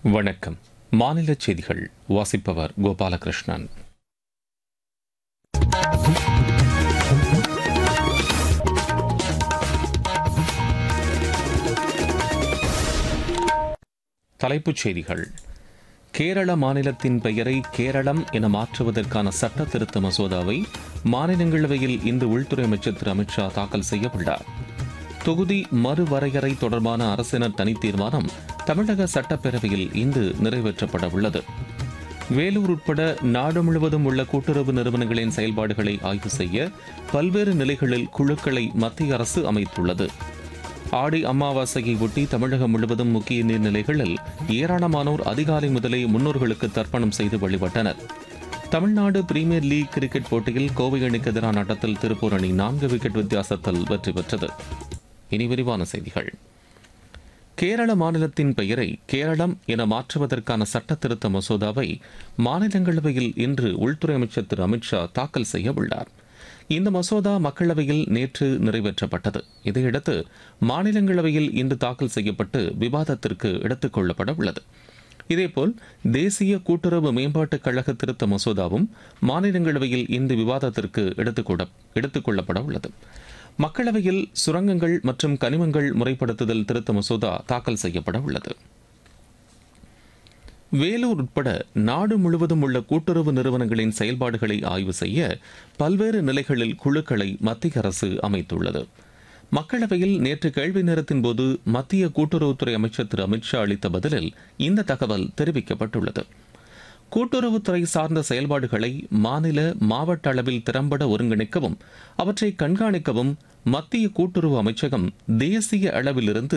வணக்கம் மாநில செய்திகள் வாசிப்பவர் கோபாலகிருஷ்ணன் தலைப்புச் செய்திகள் கேரள மாநிலத்தின் பெயரை கேரளம் என மாற்றுவதற்கான சட்ட திருத்த மசோதாவை மாநிலங்களவையில் இன்று உள்துறை அமைச்சர் திரு அமித்ஷா தாக்கல் செய்ய உள்ளார் தொகுதி மறுவரையறை தொடர்பான அரசினர் தனி தீர்மானம் தமிழக சட்டப்பேரவையில் இன்று நிறைவேற்றப்பட உள்ளது வேலூர் உட்பட நாடு முழுவதும் உள்ள கூட்டுறவு நிறுவனங்களின் செயல்பாடுகளை ஆய்வு செய்ய பல்வேறு நிலைகளில் குழுக்களை மத்திய அரசு அமைத்துள்ளது ஆடி அமாவாசையை ஒட்டி தமிழகம் முழுவதும் முக்கிய நீர்நிலைகளில் ஏராளமானோர் அதிகாலை முதலே முன்னோர்களுக்கு தர்ப்பணம் செய்து வழிபட்டனர் தமிழ்நாடு பிரீமியர் லீக் கிரிக்கெட் போட்டியில் கோவை அணிக்கு எதிரான ஆட்டத்தில் திருப்பூர் அணி நான்கு விக்கெட் வித்தியாசத்தில் வெற்றி பெற்றது இனி விரிவான செய்திகள் கேரள மாநிலத்தின் பெயரை கேரளம் என மாற்றுவதற்கான சட்ட திருத்த மசோதாவை மாநிலங்களவையில் இன்று உள்துறை அமைச்சர் திரு அமித்ஷா தாக்கல் செய்ய உள்ளார் இந்த மசோதா மக்களவையில் நேற்று நிறைவேற்றப்பட்டது இதையடுத்து மாநிலங்களவையில் இன்று தாக்கல் செய்யப்பட்டு விவாதத்திற்கு எடுத்துக் கொள்ளப்பட உள்ளது இதேபோல் தேசிய கூட்டுறவு மேம்பாட்டுக் கழக திருத்த மசோதாவும் மாநிலங்களவையில் இன்று விவாதத்திற்கு எடுத்துக் கொள்ளப்பட உள்ளது மக்களவையில் சுரங்கங்கள் மற்றும் கனிமங்கள் முறைப்படுத்துதல் திருத்த மசோதா தாக்கல் செய்யப்பட உள்ளது வேலூர் உட்பட நாடு முழுவதும் உள்ள கூட்டுறவு நிறுவனங்களின் செயல்பாடுகளை ஆய்வு செய்ய பல்வேறு நிலைகளில் குழுக்களை மத்திய அரசு அமைத்துள்ளது மக்களவையில் நேற்று கேள்வி நேரத்தின் போது மத்திய கூட்டுறவுத்துறை அமைச்சர் திரு அமித்ஷா அளித்த பதிலில் இந்த தகவல் தெரிவிக்கப்பட்டுள்ளது கூட்டுறவுத்துறை சார்ந்த செயல்பாடுகளை மாநில மாவட்ட அளவில் திறம்பட ஒருங்கிணைக்கவும் அவற்றை கண்காணிக்கவும் மத்திய கூட்டுறவு அமைச்சகம் தேசிய அளவிலிருந்து